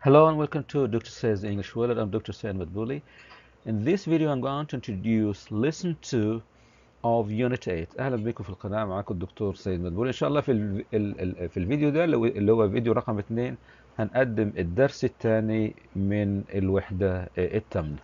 Hello and welcome to Dr. Says English World. I'm Dr. Said Madbouli. In this video I'm going to introduce lesson 2 of unit 8 اهلا بكم في القناة معاكم الدكتور سيد مدبولي ان شاء الله في ال ال ال في الفيديو ده اللي هو- اللي هو فيديو رقم 2 هنقدم الدرس الثاني من الوحدة آه، الثامنة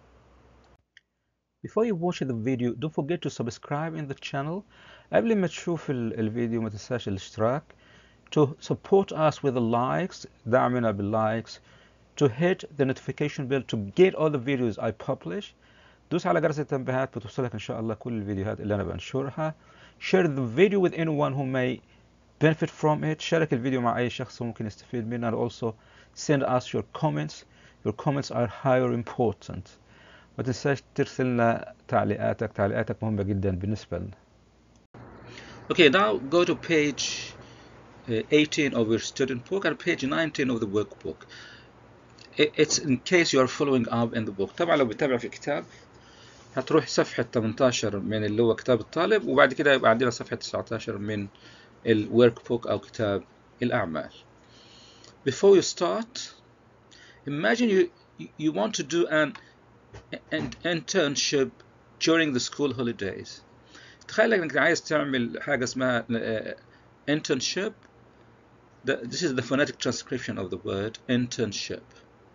Before you watch the video don't forget to subscribe in the channel قبل ما تشوف ال- الفيديو ما تنساش الاشتراك to support us with the likes دعمنا باللايكس to hit the notification bell to get all the videos I publish دوس على جرس التنبيهات بتوصلك ان شاء الله كل الفيديوهات اللي انا بنشرها share the video with anyone who may benefit from it شارك الفيديو مع اي شخص ممكن يستفيد منه and also send us your comments your comments are higher important ما تنساش ترسل لنا تعليقاتك تعليقاتك مهمة جدا بالنسبة لنا Okay, now go to page uh, 18 of your student book and page 19 of the workbook. I- It's in case you are following up in the book. طبعا لو بتتابع في الكتاب هتروح صفحة 18 من اللي هو كتاب الطالب وبعد كده يبقى عندنا صفحة 19 من الورك بوك أو كتاب الأعمال. Before you start, imagine you you want to do an, an internship during the school holidays. تخيل انك عايز تعمل حاجة اسمها uh, internship. The- This is the phonetic transcription of the word internship.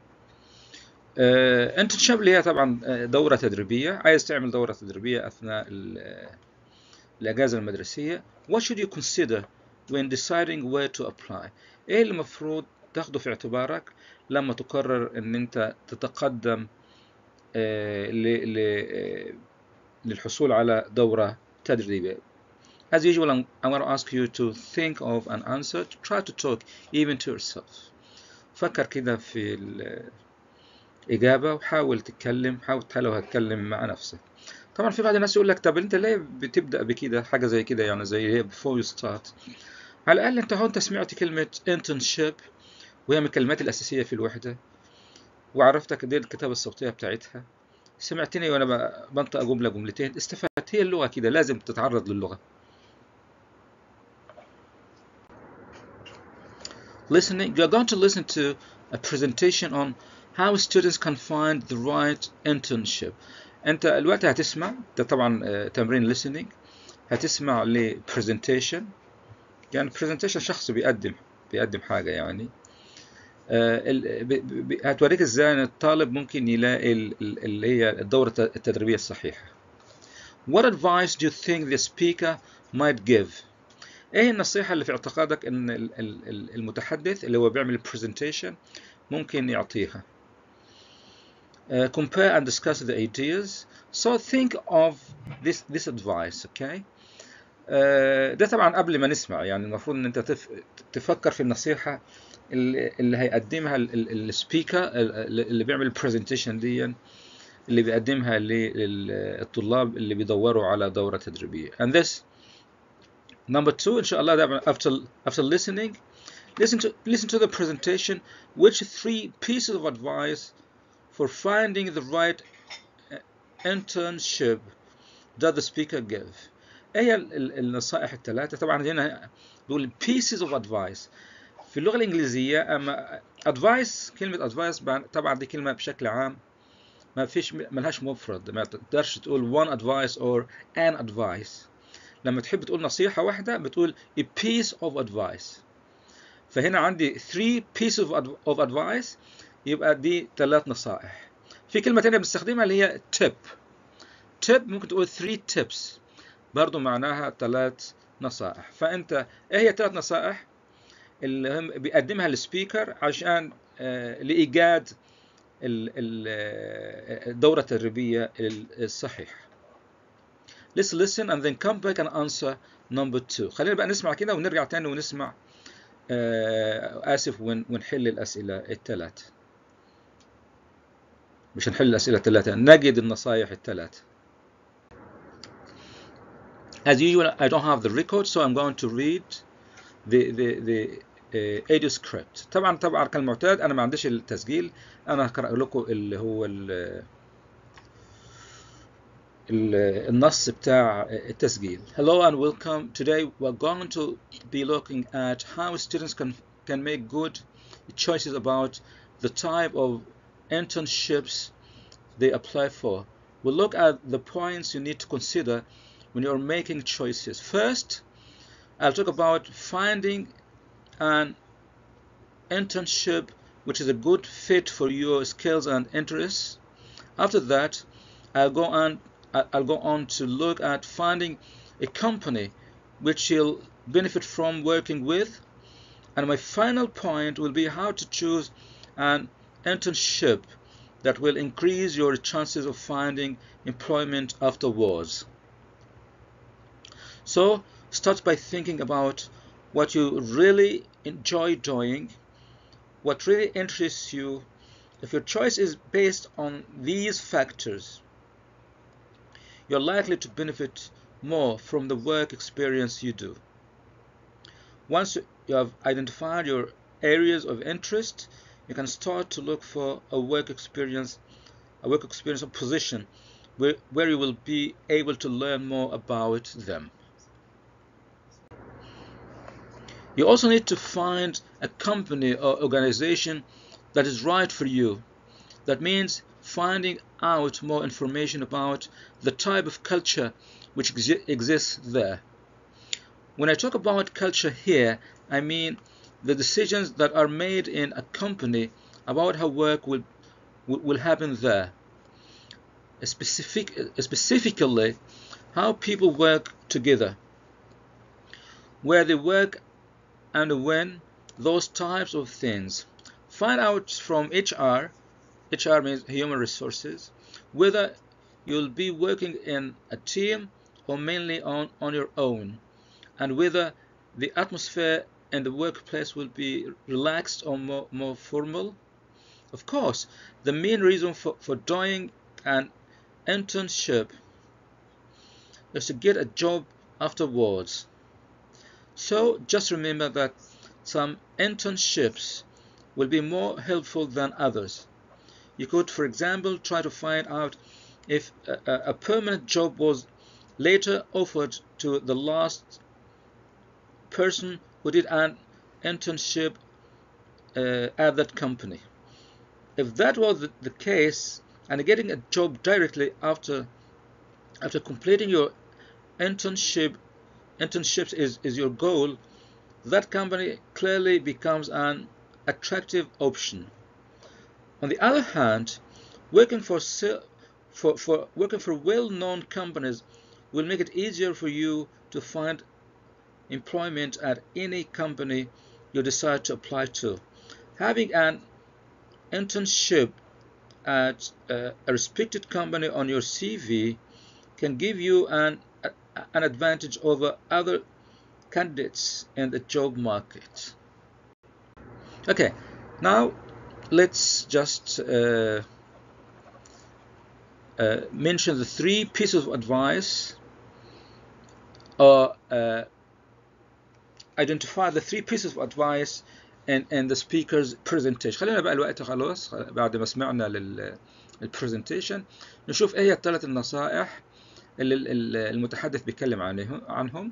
Uh, internship اللي هي طبعا آه، دورة تدريبية عايز تعمل دورة تدريبية أثناء ال- آه، الأجازة المدرسية What should you consider when deciding where to apply إيه اللي المفروض تاخده في اعتبارك لما تقرر إن أنت تتقدم آه، ل- ل- آه، للحصول على دورة تدريبية As usual, I'm, I want to ask you to think of an answer. Try to talk even to yourself. فكر كده في الإجابة وحاول تتكلم حاول حتى لو هتكلم مع نفسك. طبعا في بعض الناس يقول لك طب انت ليه بتبدأ بكده حاجة زي كده يعني زي هي before you start. على الأقل انت هو انت سمعت كلمة internship وهي من الكلمات الأساسية في الوحدة وعرفتك دي الكتابة الصوتية بتاعتها. سمعتني وأنا ب- بنطق جملة جملتين استفدت هي اللغة كده لازم تتعرض للغة. listening you're going to listen to a presentation on how students can find the right internship انت الوقت هتسمع ده طبعا آه، تمرين listening هتسمع ل presentation يعني presentation شخص بيقدم بيقدم حاجة يعني آه، ال- ب- ب- هتوريك ازاي ان الطالب ممكن يلاقي ال- ال- اللي هي الدورة التدريبية الصحيحة What advice do you think the speaker might give ايه النصيحة اللي في اعتقادك ان ال- ال- ال- المتحدث اللي هو بيعمل presentation ممكن يعطيها Uh, compare and discuss the ideas so think of this this advice okay uh, ده طبعا قبل ما نسمع يعني المفروض ان انت تف, تفكر في النصيحة اللي, اللي هيقدمها السبيكر اللي بيعمل البرزنتيشن دي اللي بيقدمها للطلاب اللي بيدوروا على دورة تدريبية and this Number two, inshallah, that after after listening, listen to listen to the presentation. Which three pieces of advice for finding the right uh, internship does the speaker give? ايه هي ال- ال- النصائح الثلاثة؟ طبعا هنا بقول pieces of advice. في اللغة الإنجليزية أما advice كلمة advice بع- طبعا دي كلمة بشكل عام ما فيش ملهاش مفرد ما تقدرش تقول one advice or an advice. لما تحب تقول نصيحة واحدة بتقول a piece of advice فهنا عندي three pieces of, ad- of advice يبقى دي ثلاث نصائح في كلمة تانية بنستخدمها اللي هي tip tip ممكن تقول three tips برضو معناها ثلاث نصائح فأنت إيه هي ثلاث نصائح اللي هم بيقدمها السبيكر عشان آه، لإيجاد ال- ال- آه، الدورة التدريبية الصحيحة Let's listen and then come back and answer number two. خلينا بقى نسمع كده ونرجع تاني ونسمع آه آسف ون ونحل الأسئلة الثلاث. مش نحل الأسئلة الثلاثة نجد النصائح الثلاث. As usual, I don't have the record, so I'm going to read the the the uh, audio script. طبعا طبعا كالمعتاد أنا ما عنديش التسجيل، أنا هقرأ لكم اللي هو ال ال- النص بتاع التسجيل. Hello and welcome. Today we're going to be looking at how students can can make good choices about the type of internships they apply for. We'll look at the points you need to consider when you're making choices. First, I'll talk about finding an internship which is a good fit for your skills and interests. After that, I'll go on I'll go on to look at finding a company which you'll benefit from working with. And my final point will be how to choose an internship that will increase your chances of finding employment afterwards. So start by thinking about what you really enjoy doing, what really interests you. If your choice is based on these factors, you're likely to benefit more from the work experience you do. Once you have identified your areas of interest, you can start to look for a work experience, a work experience position where, where you will be able to learn more about them. You also need to find a company or organization that is right for you. That means finding out more information about the type of culture which exi exists there. When I talk about culture here, I mean the decisions that are made in a company about how work will will happen there. Specific, specifically, how people work together, where they work and when, those types of things. Find out from HR HR means human resources, whether you'll be working in a team or mainly on, on your own, and whether the atmosphere in the workplace will be relaxed or more, more formal. Of course, the main reason for, for doing an internship is to get a job afterwards. So just remember that some internships will be more helpful than others. You could, for example, try to find out if a, a permanent job was later offered to the last person who did an internship uh, at that company. If that was the, the case, and getting a job directly after after completing your internship internships is, is your goal, that company clearly becomes an attractive option. On the other hand, working for, for, for working for well-known companies will make it easier for you to find employment at any company you decide to apply to. Having an internship at a, a respected company on your CV can give you an, a, an advantage over other candidates in the job market. Okay, now let's just uh, uh, mention the three pieces of advice or uh, identify the three pieces of advice in, in the speaker's presentation خلينا بقى الوقت خلاص بعد ما سمعنا للبرزنتيشن نشوف ايه هي الثلاث النصائح اللي المتحدث بيتكلم عنهم عنهم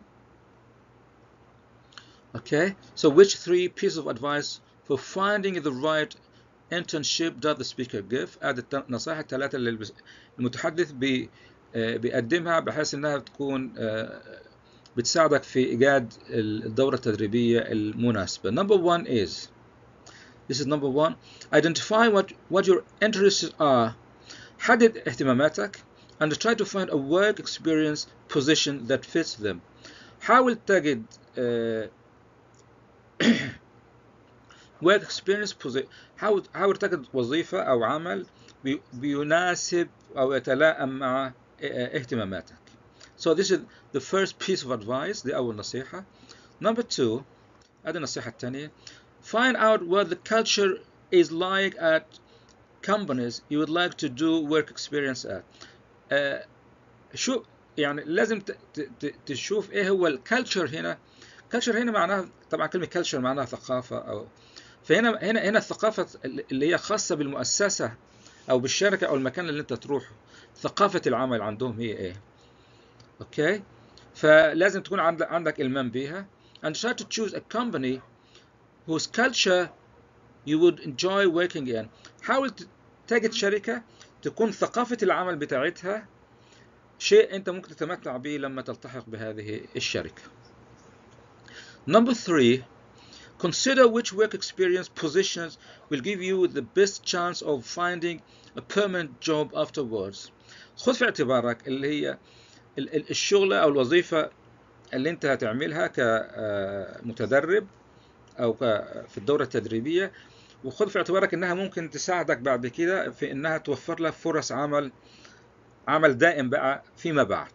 okay so which three pieces of advice for finding the right internship does the speaker give ادي النصائح الثلاثه اللي المتحدث بي بيقدمها بحيث انها تكون بتساعدك في ايجاد الدوره التدريبيه المناسبه number one is this is number one identify what what your interests are حدد اهتماماتك and try to find a work experience position that fits them حاول تجد uh, work experience position حاول حاول تجد وظيفة أو عمل بي بيناسب أو يتلائم مع اهتماماتك. So this is the first piece of advice دي أول نصيحة. Number two هذه النصيحة الثانية find out what the culture is like at companies you would like to do work experience at. Uh, شو يعني لازم تشوف ايه هو الكالتشر هنا كالتشر هنا معناها طبعا كلمة كالتشر معناها ثقافة أو فهنا هنا هنا الثقافة اللي هي خاصة بالمؤسسة أو بالشركة أو المكان اللي أنت تروحه ثقافة العمل عندهم هي إيه أوكي فلازم تكون عندك عندك إلمام بيها and try to choose a company whose culture you would enjoy working in حاول تجد شركة تكون ثقافة العمل بتاعتها شيء أنت ممكن تتمتع به لما تلتحق بهذه الشركة Number three, consider which work experience positions will give you the best chance of finding a permanent job afterwards. خذ في اعتبارك اللي هي الشغلة أو الوظيفة اللي أنت هتعملها كمتدرب أو في الدورة التدريبية وخذ في اعتبارك إنها ممكن تساعدك بعد كده في إنها توفر لك فرص عمل عمل دائم بقى فيما بعد.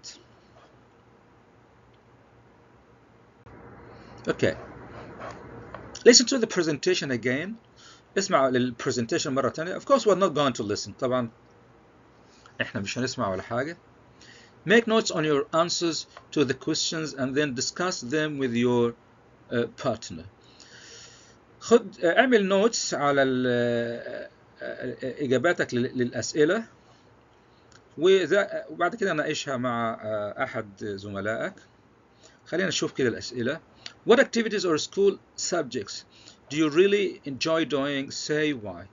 Okay. Listen to the presentation again. اسمع للبرزنتيشن مرة تانية. Of course we're not going to listen. طبعا احنا مش هنسمع ولا حاجة. Make notes on your answers to the questions and then discuss them with your uh, partner. خد اعمل نوتس على اجاباتك للاسئله وبعد كده ناقشها مع احد زملائك خلينا نشوف كده الاسئله What activities or school subjects do you really enjoy doing? Say why.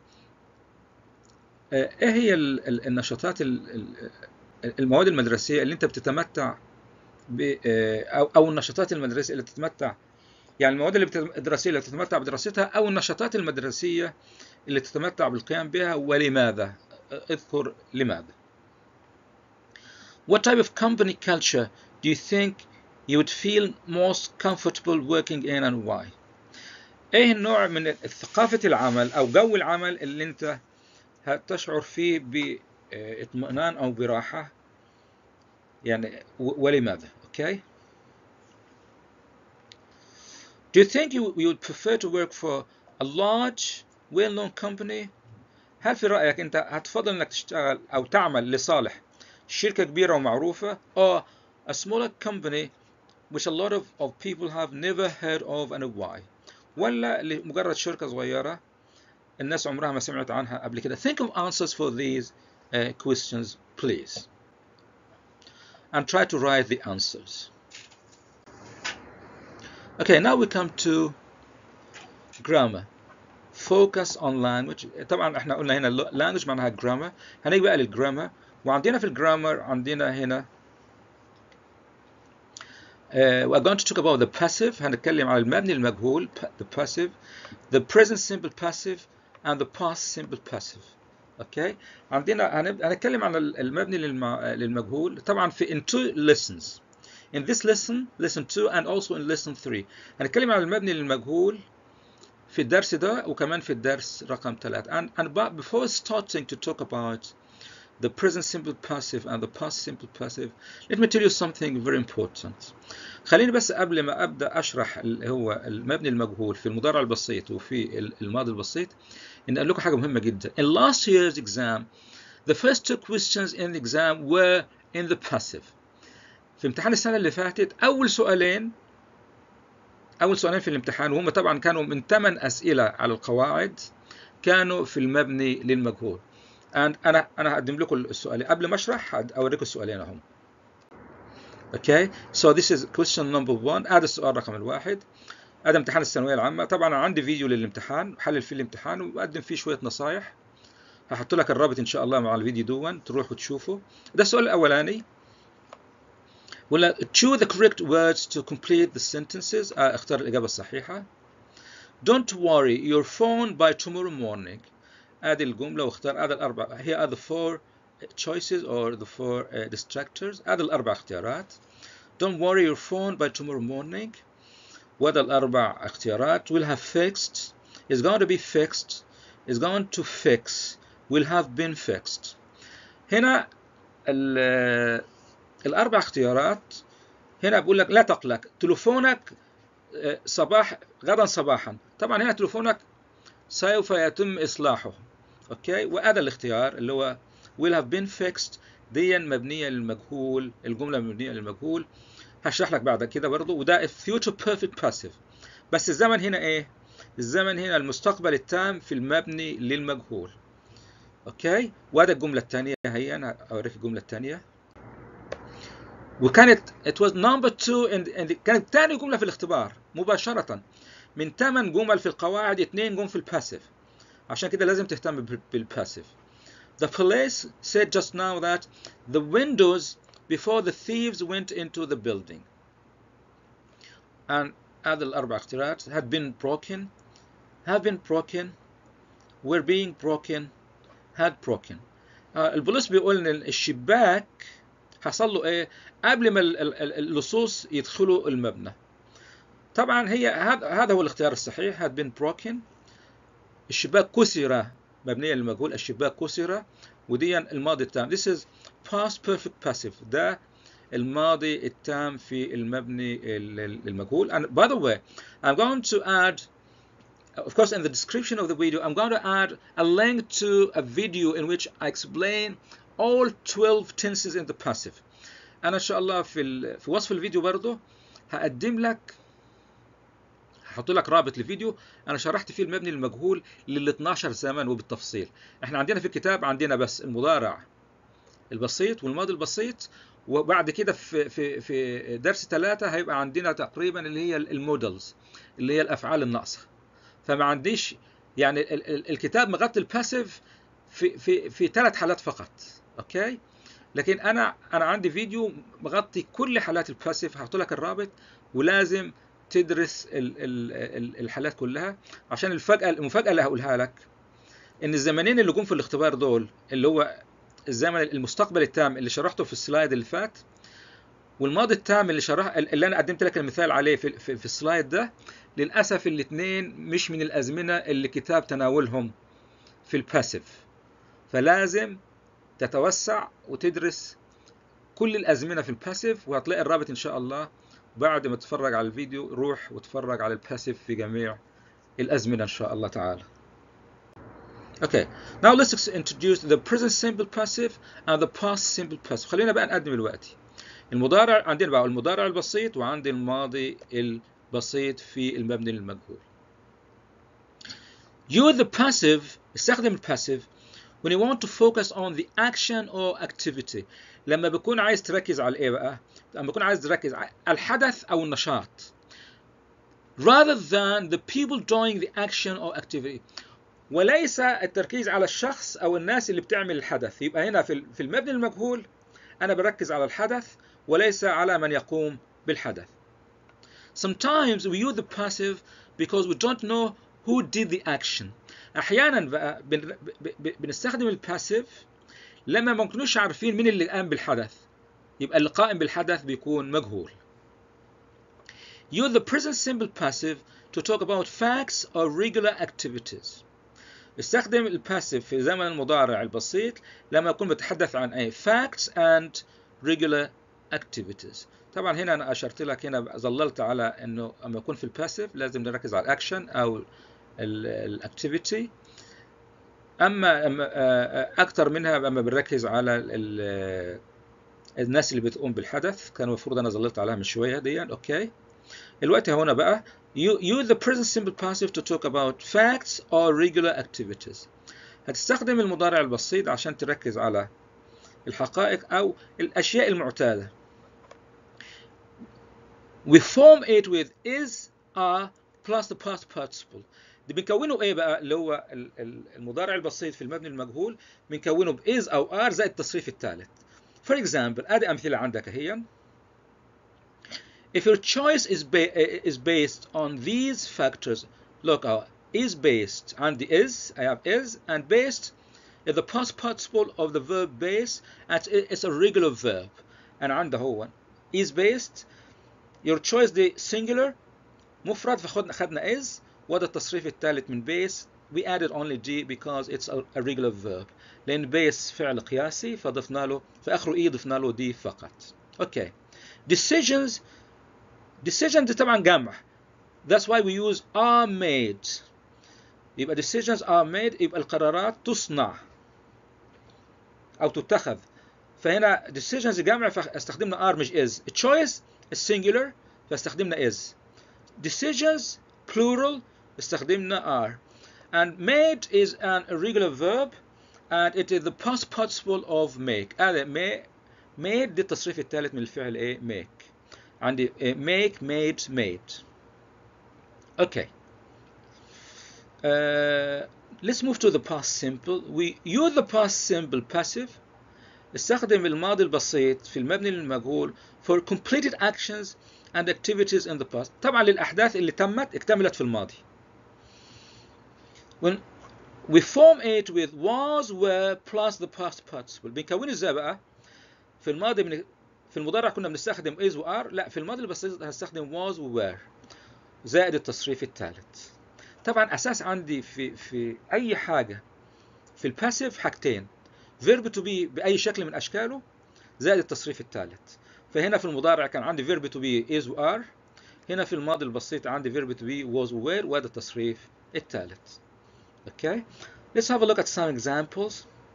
ايه هي النشاطات المواد المدرسيه اللي انت بتتمتع ب او او النشاطات المدرسيه اللي بتتمتع يعني المواد الدراسيه اللي تتمتع بدراستها او النشاطات المدرسيه اللي تتمتع بالقيام بها ولماذا؟ اذكر لماذا. What type of company culture do you think you would feel most comfortable working in and why? ايه النوع من ثقافة العمل او جو العمل اللي انت هتشعر فيه باطمئنان او براحة يعني ولماذا؟ اوكي؟ Do you think you, you would prefer to work for a large well-known company? هل في رأيك أنت هتفضل أنك تشتغل أو تعمل لصالح شركة كبيرة ومعروفة or a smaller company which a lot of, of people have never heard of and why ولا لمجرد شركة صغيرة الناس عمرها ما سمعت عنها قبل كده think of answers for these uh, questions please and try to write the answers Okay, now we come to grammar. Focus on language. طبعا احنا قلنا هنا language معناها grammar. هنيجي بقى للجرامر وعندنا في الجرامر عندنا هنا uh, we're going to talk about the passive هنتكلم على المبني المجهول the passive the present simple passive and the past simple passive اوكي okay. عندنا هنتكلم عن المبني للمجهول طبعا في in two lessons In this lesson, lesson 2 and also in lesson 3 هنتكلم عن المبني للمجهول في الدرس ده وكمان في الدرس رقم 3 and, and but before starting to talk about the present simple passive and the past simple passive let me tell you something very important خليني بس قبل ما ابدا اشرح اللي هو المبني المجهول في المضارع البسيط وفي الماضي البسيط ان اقول لكم حاجه مهمه جدا in last year's exam the first two questions in the exam were in the passive في امتحان السنة اللي فاتت أول سؤالين أول سؤالين في الامتحان وهم طبعا كانوا من ثمان أسئلة على القواعد كانوا في المبني للمجهول and أنا أنا هقدم لكم السؤالين قبل ما أشرح أوريكم السؤالين أهم Okay, so this is question number one هذا السؤال رقم الواحد هذا امتحان الثانوية العامة طبعا أنا عندي فيديو للامتحان حلل فيه الامتحان وبقدم فيه شوية نصايح هحط لك الرابط إن شاء الله مع الفيديو دون تروح وتشوفه ده السؤال الأولاني ولا choose the correct words to complete the sentences آه اختار الإجابة الصحيحة don't worry your phone by tomorrow morning هذه الجملة واختار هذا الأربع here are the four choices or the four uh, distractors هذا الأربع اختيارات don't worry your phone by tomorrow morning وهذا الأربع اختيارات will have fixed is going to be fixed is going to fix will have been fixed هنا الاربع اختيارات هنا بقول لك لا تقلق تلفونك صباح غدا صباحا طبعا هنا تلفونك سوف يتم اصلاحه اوكي وهذا الاختيار اللي هو will have been fixed دي مبنيه للمجهول الجمله مبنيه للمجهول هشرح لك بعد كده برضه وده future perfect passive بس الزمن هنا ايه الزمن هنا المستقبل التام في المبني للمجهول اوكي وهذا الجمله الثانيه هي انا اوريك الجمله الثانيه وكانت it was number two in, in the, كانت ثاني جملة في الاختبار مباشرة من ثمان جمل في القواعد اثنين جم في الباسيف عشان كده لازم تهتم بالباسيف The police said just now that the windows before the thieves went into the building and هذه الأربع اختيارات had been broken have been broken were being broken had broken آه البوليس بيقول ان الشباك حصل له ايه قبل ما اللصوص يدخلوا المبنى طبعا هي هذا هذا هو الاختيار الصحيح had been broken الشباك كسر مبنيه للمجهول الشباك كسر ودي الماضي التام this is past perfect passive ده الماضي التام في المبني المجهول and by the way I'm going to add of course in the description of the video I'm going to add a link to a video in which I explain all 12 tenses in the passive انا ان شاء الله في في وصف الفيديو برضه هقدم لك هحط لك رابط لفيديو انا شرحت فيه المبني المجهول لل 12 زمن وبالتفصيل احنا عندنا في الكتاب عندنا بس المضارع البسيط والماضي البسيط وبعد كده في في في درس ثلاثة هيبقى عندنا تقريبا اللي هي المودلز اللي هي الافعال الناقصه فما عنديش يعني الكتاب مغطي الباسيف في في في ثلاث حالات فقط اوكي لكن انا انا عندي فيديو مغطي كل حالات الباسيف هحط لك الرابط ولازم تدرس ال ال الحالات كلها عشان الفجأة المفاجأة اللي هقولها لك ان الزمنين اللي جم في الاختبار دول اللي هو الزمن المستقبل التام اللي شرحته في السلايد اللي فات والماضي التام اللي شرح اللي انا قدمت لك المثال عليه في, في, في السلايد ده للاسف الاثنين مش من الازمنه اللي الكتاب تناولهم في الباسيف فلازم تتوسع وتدرس كل الازمنه في الباسيف وهتلاقي الرابط ان شاء الله بعد ما تتفرج على الفيديو روح وتفرج على الباسيف في جميع الازمنه ان شاء الله تعالى Okay, now let's introduce the present simple passive and the past simple passive. خلينا بقى نقدم دلوقتي. المضارع عندنا بقى المضارع البسيط وعندي الماضي البسيط في المبني للمجهول. Use the passive استخدم الباسيف when you want to focus on the action or activity. لما بكون عايز تركز على ايه بقى؟ لما بكون عايز تركز على الحدث او النشاط. Rather than the people doing the action or activity. وليس التركيز على الشخص او الناس اللي بتعمل الحدث يبقى هنا في في المبني المجهول انا بركز على الحدث وليس على من يقوم بالحدث sometimes we use the passive because we don't know who did the action احيانا بقى بنستخدم الباسيف لما ما نكونوش عارفين مين اللي قام بالحدث يبقى اللي قائم بالحدث بيكون مجهول use the present simple passive to talk about facts or regular activities استخدم الباسيف في زمن المضارع البسيط لما يكون بتحدث عن اي facts and regular activities طبعا هنا انا اشرت لك هنا ظللت على انه لما يكون في الباسيف لازم نركز على الاكشن او الاكتيفيتي اما اكثر منها لما بنركز على الناس اللي بتقوم بالحدث كان المفروض انا ظللت عليها من شويه دي اوكي الوقت هنا بقى use the present simple passive to talk about facts or regular activities هتستخدم المضارع البسيط عشان تركز على الحقائق أو الأشياء المعتادة we form it with is are plus the past participle دي بنكونه ايه بقى اللي هو المضارع البسيط في المبني المجهول بنكونه ب is او are زائد التصريف الثالث for example ادي امثله عندك هي If your choice is, ba is based on these factors, look, uh, is based and the is, I have is, and based is the past participle of the verb base, and it's a regular verb. And عنده هو is based, your choice the singular, مفرد فخدنا خدنا is, وده التصريف الثالث من base, we added only g because it's a, a regular verb. لأن base فعل قياسي فضفنا له في آخره e ضفنا له d فقط. Okay. Decisions decision دي طبعا جمع that's why we use are made يبقى decisions are made يبقى القرارات تصنع أو تتخذ فهنا decisions جمع فاستخدمنا are مش is choice is singular فاستخدمنا is decisions plural استخدمنا are and made is an irregular verb and it is the past participle of make هذا made دي التصريف الثالث من الفعل ايه make عندي make made made اوكي uh, let's move to the past simple we use the past simple passive استخدم الماضي البسيط في المبني للمجهول for completed actions and activities in the past طبعا للأحداث اللي تمت اكتملت في الماضي when we form it with was were plus the past participle بنكونه ازاي بقى في الماضي من في المضارع كنا بنستخدم is و are لا في الماضي البسيط هنستخدم was و were زائد التصريف الثالث طبعا اساس عندي في في اي حاجه في الباسيف حاجتين verb to be باي شكل من اشكاله زائد التصريف الثالث فهنا في المضارع كان عندي verb to be is و are هنا في الماضي البسيط عندي verb to be was و were وهذا التصريف الثالث okay let's have a look at some examples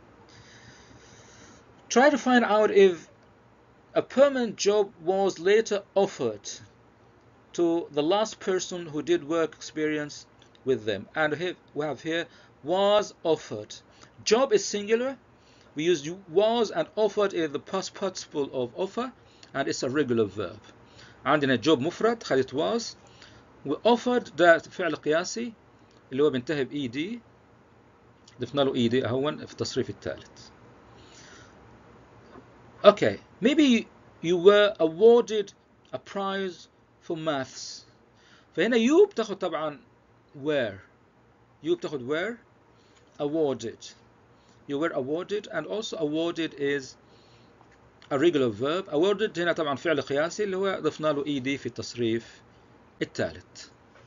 try to find out if a permanent job was later offered to the last person who did work experience with them and here we have here was offered job is singular we use was and offered is the past participle of offer and it's a regular verb عندنا job مفرد خدت was و offered ده فعل قياسي اللي هو بينتهي ب ed ضفنا له ed اهون في التصريف الثالث okay maybe you were awarded a prize for maths فهنا you بتاخد طبعا were you بتاخد were awarded you were awarded and also awarded is a regular verb awarded هنا طبعا فعل قياسي اللي هو ضفنا له ed في التصريف الثالث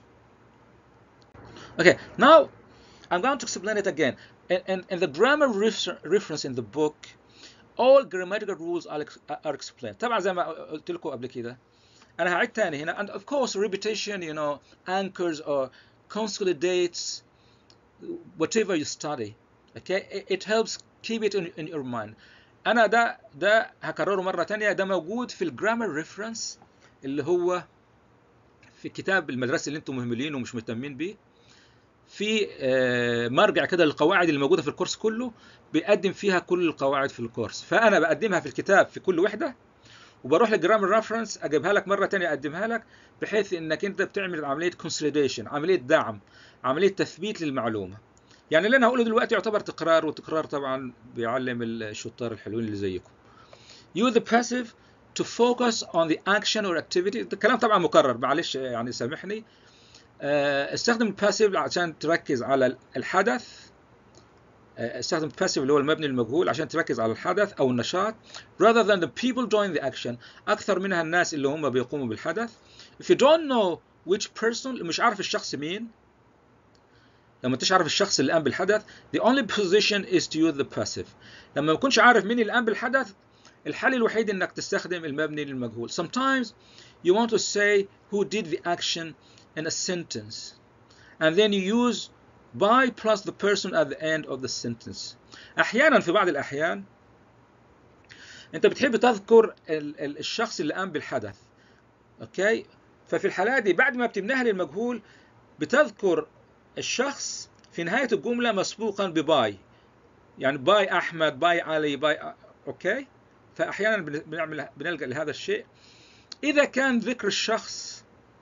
okay now I'm going to explain it again in, in, in the grammar reference in the book all grammatical rules are, are explained طبعا زي ما قلت لكم قبل كده انا هعيد تاني هنا and of course repetition you know anchors or consolidates whatever you study okay it, it helps keep it in, in your mind انا ده ده هكرره مره تانية ده موجود في الجرامر ريفرنس اللي هو في كتاب المدرسه اللي انتم مهملين ومش مهتمين بيه في مرجع كده للقواعد اللي موجوده في الكورس كله بيقدم فيها كل القواعد في الكورس فانا بقدمها في الكتاب في كل وحده وبروح للجرامر ريفرنس اجيبها لك مره ثانيه اقدمها لك بحيث انك انت بتعمل عمليه كونسوليديشن عمليه دعم عمليه تثبيت للمعلومه يعني اللي انا هقوله دلوقتي يعتبر تكرار والتكرار طبعا بيعلم الشطار الحلوين اللي زيكم use the passive to focus on the action or activity الكلام طبعا مكرر معلش يعني سامحني استخدم الباسيف عشان تركز على الحدث استخدم الباسيف اللي هو المبني المجهول عشان تركز على الحدث او النشاط rather than the people doing the action اكثر منها الناس اللي هم بيقوموا بالحدث if you don't know which person مش عارف الشخص مين لما انتش عارف الشخص اللي قام بالحدث the only position is to use the passive لما ما تكونش عارف مين اللي قام بالحدث الحل الوحيد انك تستخدم المبني للمجهول sometimes you want to say who did the action in a sentence and then you use by plus the person at the end of the sentence احيانا في بعض الاحيان انت بتحب تذكر الشخص اللي قام بالحدث اوكي ففي الحالات دي بعد ما بتبنيها للمجهول بتذكر الشخص في نهاية الجملة مسبوقا بباي يعني باي أحمد باي علي باي أوكي فأحيانا بنعمل بنلجأ لهذا الشيء إذا كان ذكر الشخص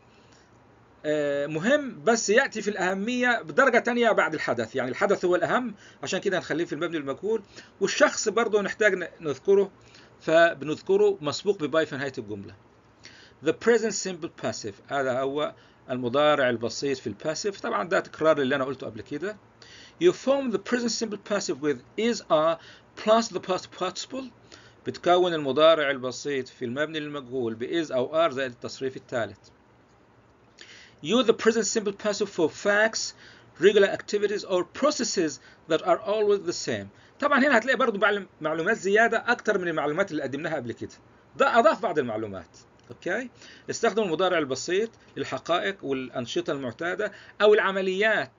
مهم بس يأتي في الأهمية بدرجة تانية بعد الحدث يعني الحدث هو الأهم عشان كده نخليه في المبني المجهول والشخص برضه نحتاج نذكره فبنذكره مسبوق بباي في نهاية الجملة The present simple passive هذا هو المضارع البسيط في الباسيف طبعا ده تكرار اللي انا قلته قبل كده you form the present simple passive with is are plus the past participle بتكون المضارع البسيط في المبني للمجهول ب is أو are زائد التصريف الثالث use the present simple passive for facts regular activities or processes that are always the same طبعا هنا هتلاقي برضو معلومات زيادة أكتر من المعلومات اللي قدمناها قبل كده ده أضاف بعض المعلومات اوكي استخدم المضارع البسيط للحقائق والانشطه المعتاده او العمليات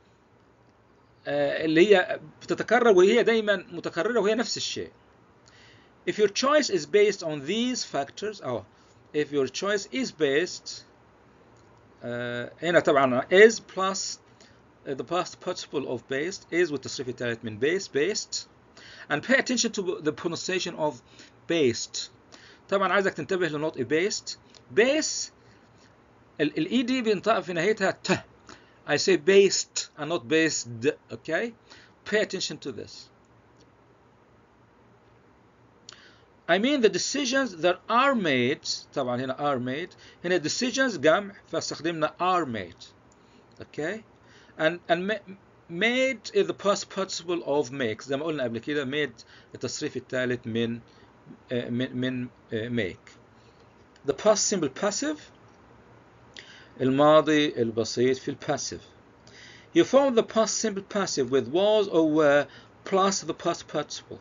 اللي هي بتتكرر وهي دايما متكرره وهي نفس الشيء if your choice is based on these factors او if your choice is based هنا طبعا is plus the past participle of based is والتصريف الثالث من based based and pay attention to the pronunciation of based طبعا عايزك تنتبه لنطق بيست بيس الاي دي بينطق في نهايتها ت I say based and not based okay pay attention to this I mean the decisions that are made طبعا هنا are made هنا decisions جمع فاستخدمنا are made okay and and made is the past participle of make زي ما قلنا قبل كده made التصريف الثالث من من من make the past simple passive الماضي البسيط في الباسيف you form the past simple passive with was or were plus the past participle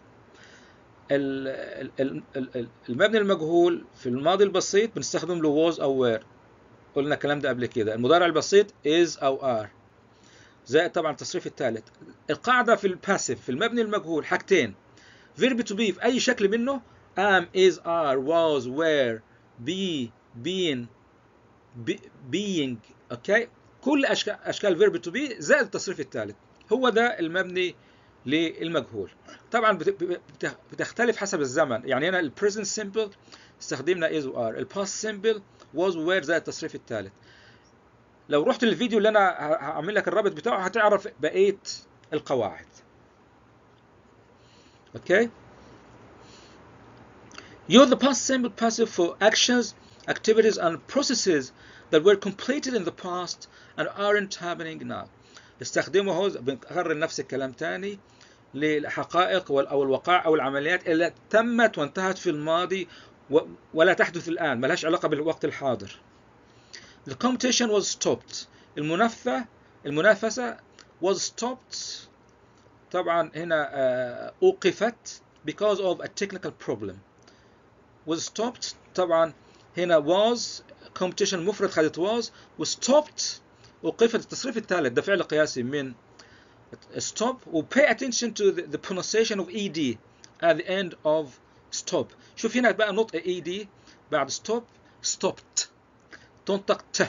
المبني المجهول في الماضي البسيط بنستخدم له was أو were قلنا الكلام ده قبل كده المضارع البسيط is أو are زائد طبعا التصريف الثالث القاعدة في الباسيف في المبني المجهول حاجتين verb to be في أي شكل منه am is are was were be being be, being اوكي كل اشكال اشكال verb to be زائد التصريف الثالث هو ده المبني للمجهول طبعا بتختلف حسب الزمن يعني هنا البريزنت سمبل استخدمنا is و are الباست سمبل was و were زائد التصريف الثالث لو رحت للفيديو اللي انا هعمل لك الرابط بتاعه هتعرف بقيه القواعد اوكي Use the past simple passive for actions, activities and processes that were completed in the past and aren't happening now. استخدمه هو بنكرر نفس الكلام تاني للحقائق او الوقائع او العمليات اللي تمت وانتهت في الماضي ولا تحدث الان ملهاش علاقه بالوقت الحاضر. The competition was stopped. المنافسه المنافسه was stopped طبعا هنا اوقفت because of a technical problem. was stopped طبعا هنا was competition مفرد خدت was was stopped وقفت التصريف الثالث ده فعل قياسي من stop و pay attention to the, the pronunciation of ed at the end of stop شوف هنا بقى نطق ed بعد stop stopped تنطق ت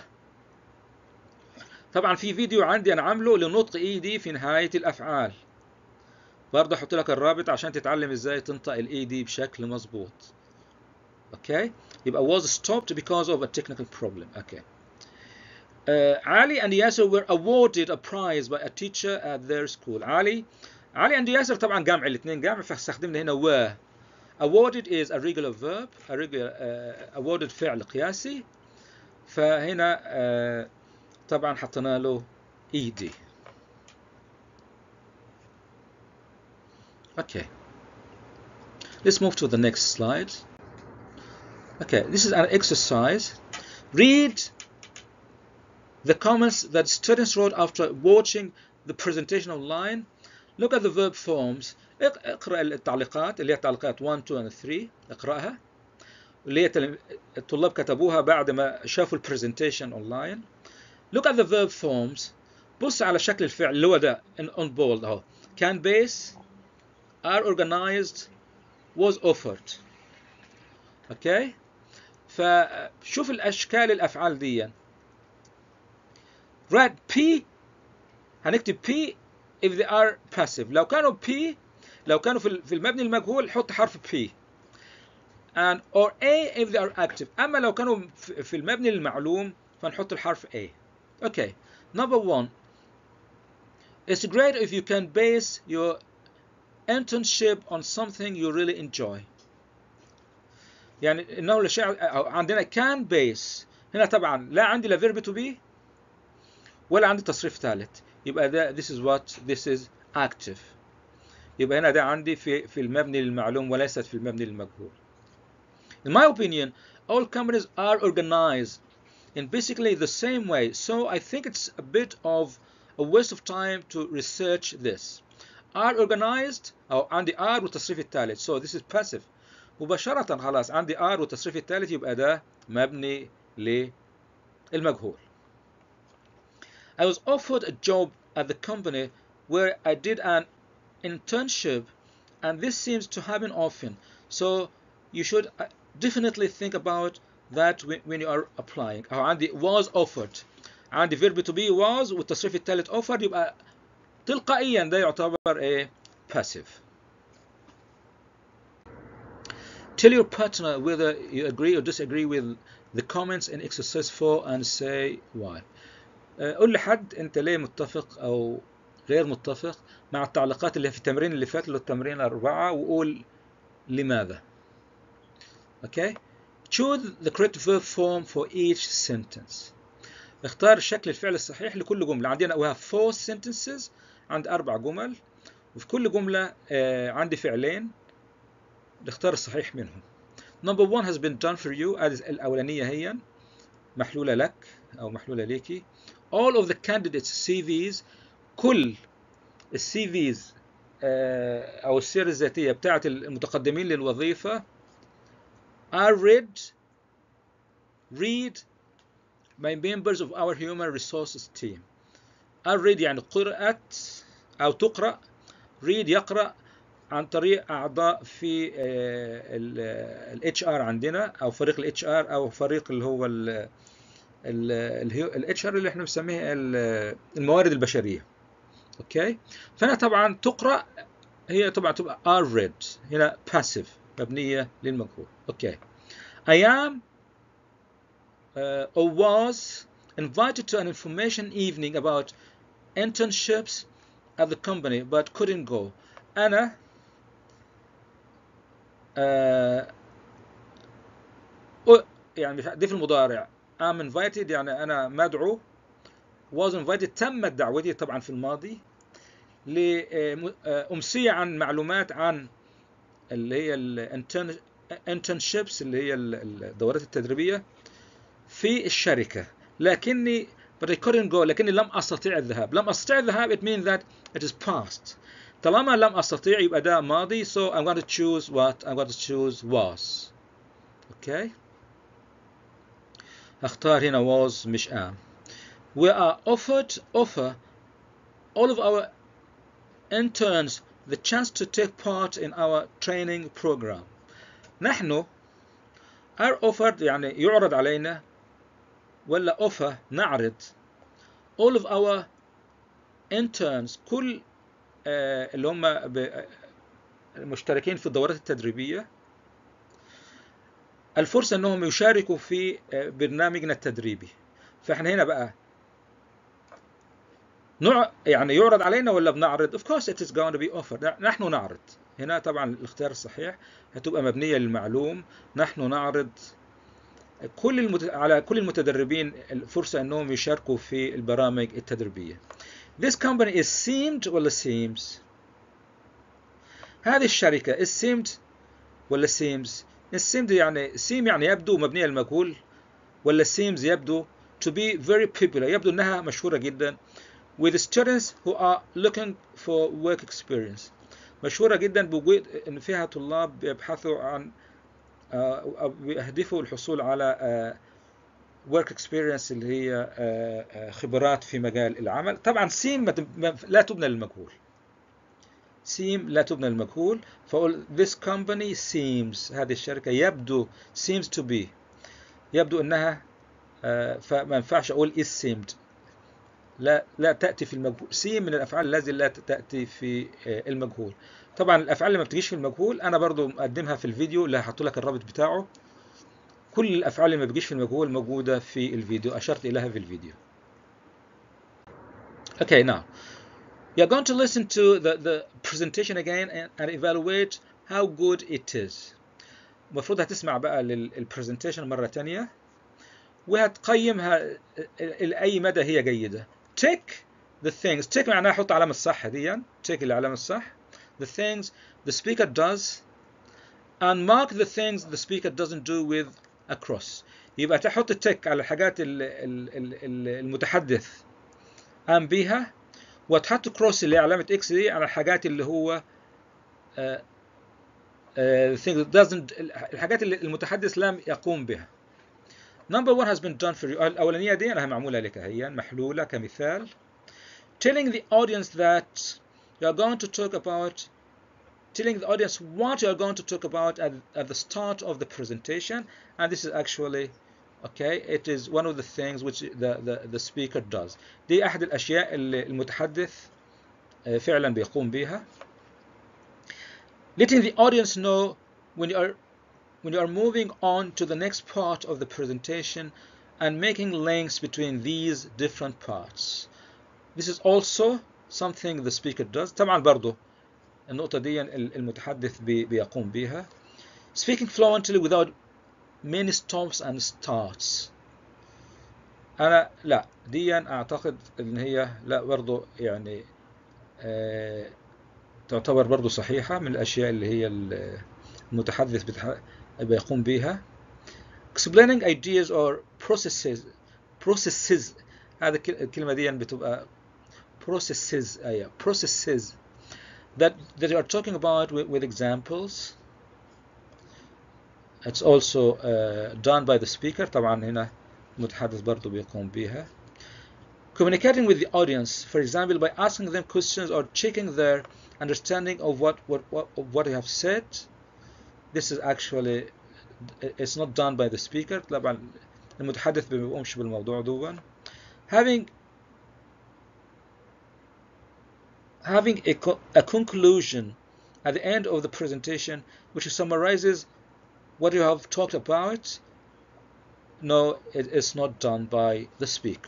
طبعا في فيديو عندي انا عامله لنطق ed في نهايه الافعال برضه احط لك الرابط عشان تتعلم ازاي تنطق الاي دي بشكل مظبوط okay يبقى was stopped because of a technical problem okay uh, Ali and Yasser were awarded a prize by a teacher at their school Ali Ali and Yasser طبعا جمع الاثنين جمع فاستخدمنا هنا were awarded is a regular verb a regular uh, awarded فعل قياسي فهنا uh, طبعا حطينا له ed okay let's move to the next slide Okay, this is an exercise. Read the comments that students wrote after watching the presentation online. Look at the verb forms. اقرأ التعليقات اللي هي تعليقات 1, 2 and 3 اقرأها اللي هي الطلاب كتبوها بعد ما شافوا البرزنتيشن اونلاين. Look at the verb forms. بص على شكل الفعل اللي هو ده on bold اهو. Can base, are organized, was offered. اوكي؟ okay. فشوف الاشكال الافعال دي read P هنكتب P if they are passive لو كانوا P لو كانوا في المبني المجهول حط حرف P and or A if they are active اما لو كانوا في المبني المعلوم فنحط الحرف A okay number one it's great if you can base your internship on something you really enjoy يعني انه الشيء عندنا كان بيس هنا طبعا لا عندي لا فيرب تو بي ولا عندي تصريف ثالث يبقى ده this is what this is active يبقى هنا ده عندي في في المبني للمعلوم وليست في المبني للمجهول In my opinion all companies are organized in basically the same way so I think it's a bit of a waste of time to research this are organized أو عندي are والتصريف الثالث so this is passive مباشرة خلاص عندي R والتصريف الثالث يبقى ده مبني للمجهول. I was offered a job at the company where I did an internship and this seems to happen often. So you should definitely think about that when you are applying. أو عندي was offered. عندي verb to be was والتصريف الثالث offered يبقى تلقائيا ده يعتبر ايه passive. Tell your partner whether you agree or disagree with the comments in exercise 4 and say why. آه، قول لحد انت ليه متفق او غير متفق مع التعليقات اللي في التمرين اللي فات اللي هو التمرين الأربعة وقول لماذا اوكي choose the correct verb form for each sentence اختار شكل الفعل الصحيح لكل جملة عندنا we have four sentences عند أربع جمل وفي كل جملة آه، عندي فعلين نختار الصحيح منهم number one has been done for you هذه الأولانية هي محلولة لك أو محلولة ليكي all of the candidates CVs كل السي فيز أو السيرة الذاتية بتاعة المتقدمين للوظيفة are read read by members of our human resources team are read يعني قرأت أو تقرأ read يقرأ عن طريق أعضاء في ال HR عندنا أو فريق ال HR أو فريق اللي هو ال ال HR اللي احنا بنسميه ال- الموارد البشرية اوكي فأنا طبعا تقرأ هي طبعا تبقى are read هنا passive مبنية للمجهول اوكي I am uh, or was invited to an information evening about internships at the company but couldn't go أنا آه أ- يعني مش- دي في المضارع I'm invited يعني أنا مدعو was invited تمت دعوتي طبعا في الماضي لأمسية عن معلومات عن اللي هي ال internships اللي هي ال- الدورات التدريبية في الشركة لكني but I couldn't go لكني لم أستطيع الذهاب لم أستطيع الذهاب it means that it is past طالما لم أستطيع يبقى ده ماضي so I'm going to choose what I'm going to choose was okay هختار هنا was مش am we are offered offer all of our interns the chance to take part in our training program نحن are offered يعني يعرض علينا ولا offer نعرض all of our interns كل آه، اللي هم ب- المشتركين في الدورات التدريبية الفرصة انهم يشاركوا في آه، برنامجنا التدريبي فاحنا هنا بقى نوع يعني يعرض علينا ولا بنعرض of course it is going to be offered نحن نعرض هنا طبعا الاختيار الصحيح هتبقى مبنية للمعلوم نحن نعرض كل المت... على كل المتدربين الفرصة انهم يشاركوا في البرامج التدريبية This company is seemed ولا seems هذه الشركة is seemed ولا seems is seemed يعني seem يعني يبدو مبنية للمجهول ولا seems يبدو to be very popular يبدو انها مشهورة جدا with students who are looking for work experience مشهورة جدا بوجود ان فيها طلاب بيبحثوا عن آه، أو بيهدفوا الحصول على آه، work experience اللي هي آه، آه، خبرات في مجال العمل طبعا سيم ما تب- ما- لا تبنى للمجهول سيم لا تبنى للمجهول فأقول this company seems هذه الشركة يبدو seems to be يبدو انها آه، فما ينفعش اقول is seemed لا لا تأتي في المجهول سين من الأفعال التي لا تأتي في آه، المجهول طبعا الأفعال اللي ما بتجيش في المجهول أنا برضو مقدمها في الفيديو اللي هحط لك الرابط بتاعه كل الأفعال اللي ما بتجيش في المجهول موجودة في الفيديو أشرت إليها في الفيديو Okay now you're going to listen to the, the presentation again and, and evaluate how good it is المفروض هتسمع بقى للبرزنتيشن مرة تانية وهتقيمها لأي مدى هي جيدة tick the things tick معناها حط علامة صح دي tick العلامة الصح the things the speaker does and mark the things the speaker doesn't do with a cross يبقى تحط التك على الحاجات ال- ال- ال- ال- المتحدث قام بيها وتحط كروس اللي هي علامة اكس دي على الحاجات اللي هو آه، آه, things that doesn't الحاجات اللي المتحدث لم يقوم بها Number one has been done for you. الأولانية دي أنا معمولة لك هي محلولة كمثال. Telling the audience that you are going to talk about, telling the audience what you are going to talk about at, at the start of the presentation, and this is actually, okay, it is one of the things which the, the, the speaker does. دي أحد الأشياء اللي المتحدث آه، فعلا بيقوم بها. Letting the audience know when you are when you are moving on to the next part of the presentation and making links between these different parts. This is also something the speaker does. طبعا برضو النقطة دي المتحدث بيقوم بها. Speaking fluently without many stops and starts. أنا لا دي أعتقد إن هي لا برضو يعني آه تعتبر برضو صحيحة من الأشياء اللي هي المتحدث بيقوم بها. explaining ideas or processes processes هذا الكلمة دي بتبقى processes أيوة processes that that you are talking about with, with examples it's also uh, done by the speaker طبعا هنا المتحدث برضو بيقوم بها communicating with the audience for example by asking them questions or checking their understanding of what what what, of what you have said this is actually it's not done by the speaker طبعا المتحدث ما بيقومش بالموضوع دون having having a, co a conclusion at the end of the presentation which summarizes what you have talked about no it is not done by the speaker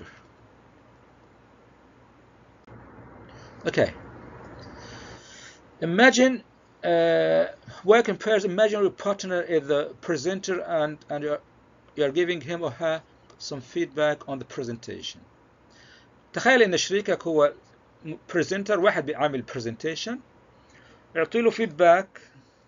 okay imagine uh, work in pairs imaginary partner is the presenter and and you're, you're giving him or her some feedback on the presentation تخيل ان شريكك هو بريزنتر واحد بيعمل برزنتيشن اعطي له فيدباك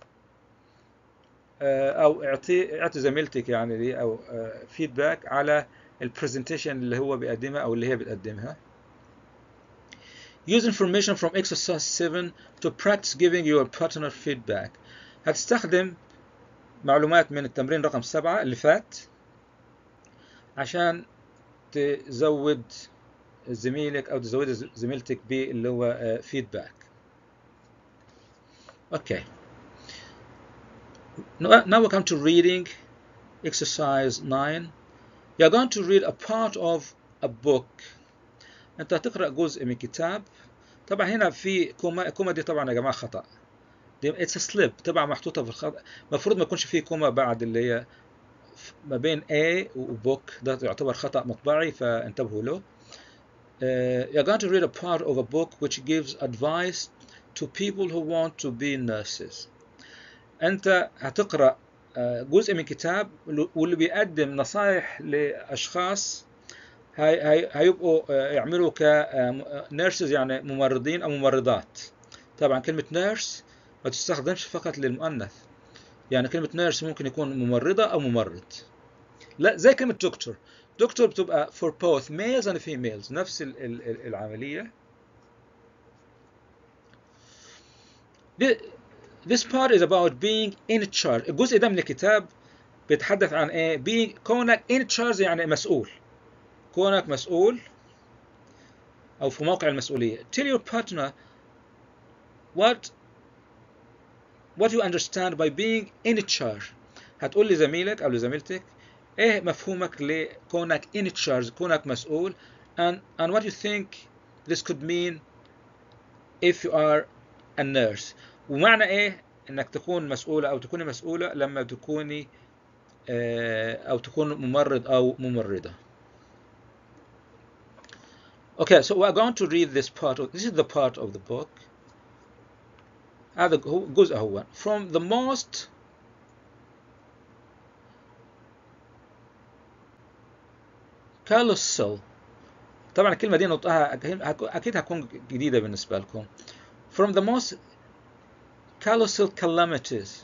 او اعطي اعطي زميلتك يعني دي او فيدباك على البرزنتيشن اللي هو بيقدمها او اللي هي بتقدمها Use information from exercise 7 to practice giving your partner feedback. هتستخدم معلومات من التمرين رقم 7 اللي فات عشان تزود زميلك او تزود زميلتك باللي هو فيدباك. Okay. Now we come to reading exercise 9. You're going to read a part of a book انت هتقرا جزء من كتاب طبعا هنا في كوما الكوما دي طبعا يا جماعه خطا دي اتس سليب طبعا محطوطه في الخطا المفروض ما يكونش في كوما بعد اللي هي ما بين A وبوك ده يعتبر خطا مطبعي فانتبهوا له uh, you're going to read a part of a book which gives advice to people who want to be nurses انت هتقرا جزء من كتاب واللي بيقدم نصائح لاشخاص هاي هاي هيبقوا يعملوا كنيرسز يعني ممرضين او ممرضات طبعا كلمه نيرس ما تستخدمش فقط للمؤنث يعني كلمه نيرس ممكن يكون ممرضه او ممرض لا زي كلمه دكتور دكتور بتبقى for both males and females نفس العمليه This part is about being in charge الجزء ده من الكتاب بيتحدث عن ايه being كونك in charge يعني مسؤول كونك مسؤول أو في موقع المسؤولية tell your partner what what you understand by being in charge هتقول لزميلك أو لزميلتك إيه مفهومك لكونك in charge كونك مسؤول and and what you think this could mean if you are a nurse ومعنى إيه إنك تكون مسؤولة أو تكوني مسؤولة لما تكوني أو تكون ممرض أو ممرضة Okay, so we're going to read this part. Of, this is the part of the book. هذا جزء هو from the most colossal طبعا الكلمة دي نطقها أكيد هتكون جديدة بالنسبة لكم from the most colossal calamities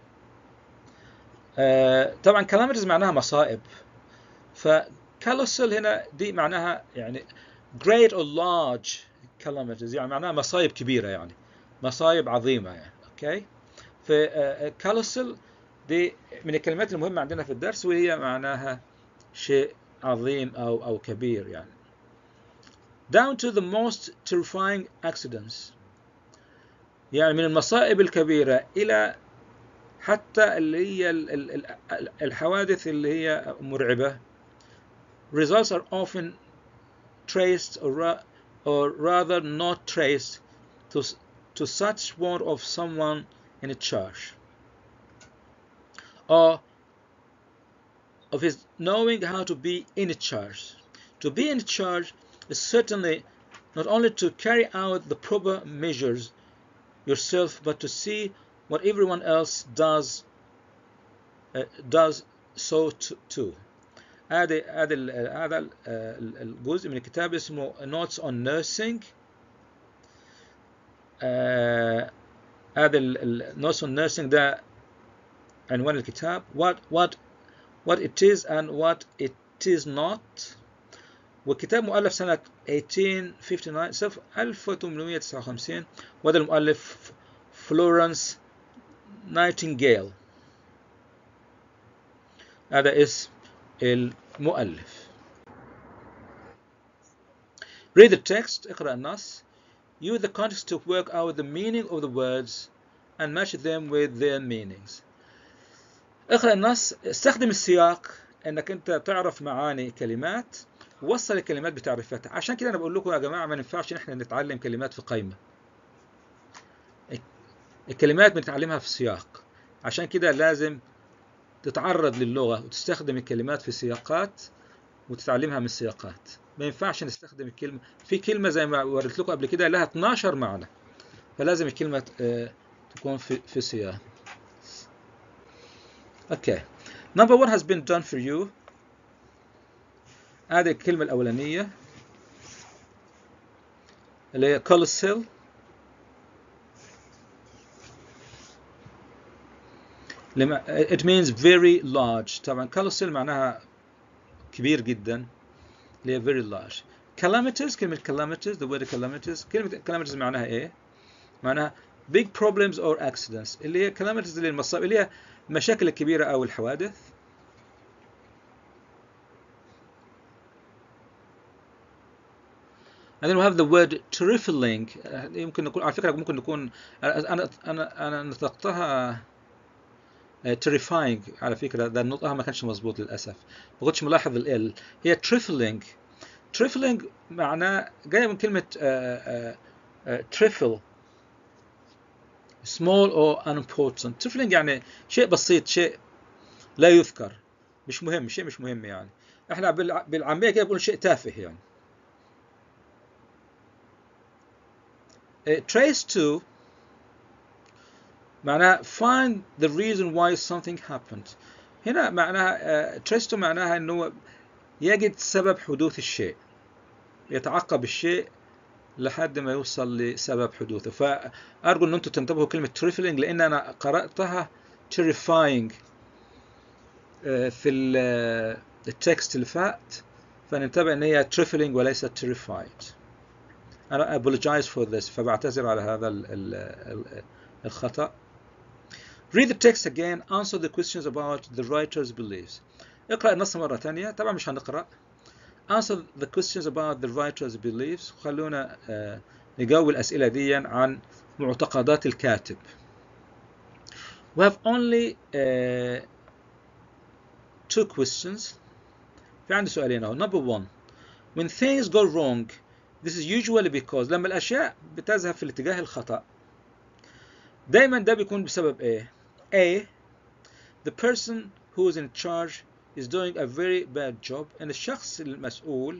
uh, طبعا calamities معناها مصائب ف colossal هنا دي معناها يعني great or large calamities يعني معناها مصايب كبيرة يعني مصايب عظيمة يعني اوكي ف colossal دي من الكلمات المهمة عندنا في الدرس وهي معناها شيء عظيم أو أو كبير يعني down to the most terrifying accidents يعني من المصائب الكبيرة إلى حتى اللي هي الحوادث اللي هي مرعبة results are often traced or, ra or rather not traced to, to such one of someone in a church or of his knowing how to be in charge. To be in charge is certainly not only to carry out the proper measures yourself, but to see what everyone else does uh, does so too. هذا هذا هذا الجزء من الكتاب اسمه Notes on Nursing هذا Notes on Nursing ده عنوان الكتاب what what what it is and what it is not والكتاب مؤلف سنة 1859 صف 1859 وهذا المؤلف فلورنس نايتنجيل هذا اسم المؤلف Read the text اقرأ النص Use the context to work out the meaning of the words and match them with their meanings اقرأ النص استخدم السياق انك انت تعرف معاني كلمات وصل الكلمات بتعريفاتها عشان كده انا بقول لكم يا جماعه ما ينفعش ان احنا نتعلم كلمات في قائمه الكلمات بنتعلمها في سياق عشان كده لازم تتعرض للغه وتستخدم الكلمات في سياقات وتتعلمها من السياقات ما ينفعش نستخدم الكلمه في كلمه زي ما وريت لكم قبل كده لها 12 معنى فلازم الكلمه تكون في في سياق اوكي number one has been done for you هذه الكلمة الأولانية اللي هي colossal it means very large طبعا colossal معناها كبير جدا اللي هي very large calamities كلمة calamities the word calamities كلمة calamities معناها ايه؟ معناها big problems or accidents اللي هي calamities اللي المصائب اللي هي المشاكل الكبيرة أو الحوادث And then we have the word trifling يمكن نكون على فكرة ممكن نكون أنا أنا أنا نطقتها terrifying على فكرة ده نطقها ما كانش مظبوط للأسف ما كنتش ملاحظ ال هي trifling trifling معناه جاية من كلمة uh, uh, uh, trifle small or unimportant trifling يعني شيء بسيط شيء لا يذكر مش مهم شيء مش مهم يعني احنا بالعامية كده بنقول شيء تافه يعني trace to معناها find the reason why something happened هنا معناها uh, trace to معناها انه يجد سبب حدوث الشيء يتعقب الشيء لحد ما يوصل لسبب حدوثه فأرجو أن أنتم تنتبهوا كلمة trifling لأن أنا قرأتها terrifying في التكست اللي فات فننتبه أن هي trifling وليس terrified أنا apologize for this فبعتذر على هذا ال ال الخطأ Read the text again answer the questions about the writer's beliefs اقرأ النص مرة ثانية طبعا مش هنقرأ answer the questions about the writer's beliefs خلونا uh, نجاوب الأسئلة دي عن معتقدات الكاتب We have only uh, two questions في عندي سؤالين اهو number one when things go wrong this is usually because لما الأشياء بتذهب في الاتجاه الخطأ دايما ده بيكون بسبب ايه A the person who is in charge is doing a very bad job and الشخص المسؤول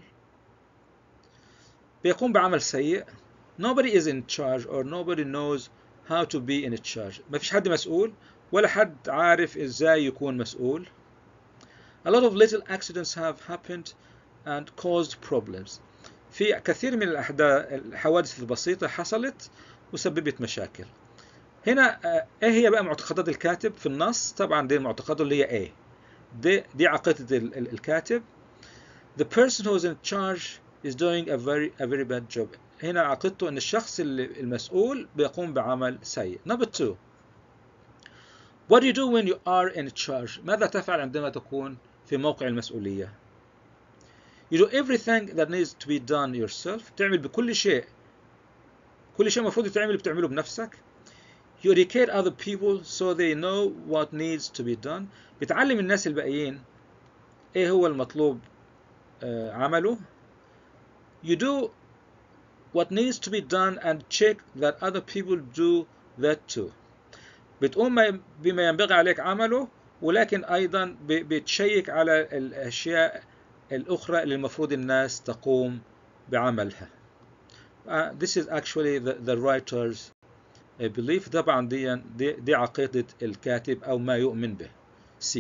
بيقوم بعمل سيء nobody is in charge or nobody knows how to be in charge ما فيش حد مسؤول ولا حد عارف ازاي يكون مسؤول a lot of little accidents have happened and caused problems في كثير من الأحداث الحوادث البسيطة حصلت وسببت مشاكل هنا ايه هي بقى معتقدات الكاتب في النص طبعا دي المعتقدات اللي هي ايه دي, دي عقيدة الكاتب the person who is in charge is doing a very a very bad job هنا عقيدته ان الشخص المسؤول بيقوم بعمل سيء number two what do you do when you are in charge ماذا تفعل عندما تكون في موقع المسؤولية you do everything that needs to be done yourself تعمل بكل شيء كل شيء المفروض يتعمل بتعمله بنفسك you educate other people so they know what needs to be done بتعلم الناس الباقيين ايه هو المطلوب آه عمله you do what needs to be done and check that other people do that too بتقوم بما ينبغي عليك عمله ولكن أيضا بتشيك على الأشياء الأخرى اللي المفروض الناس تقوم بعملها. Uh, this is actually the, the writer's belief طبعا دي, دي, دي عقيدة الكاتب أو ما يؤمن به. C.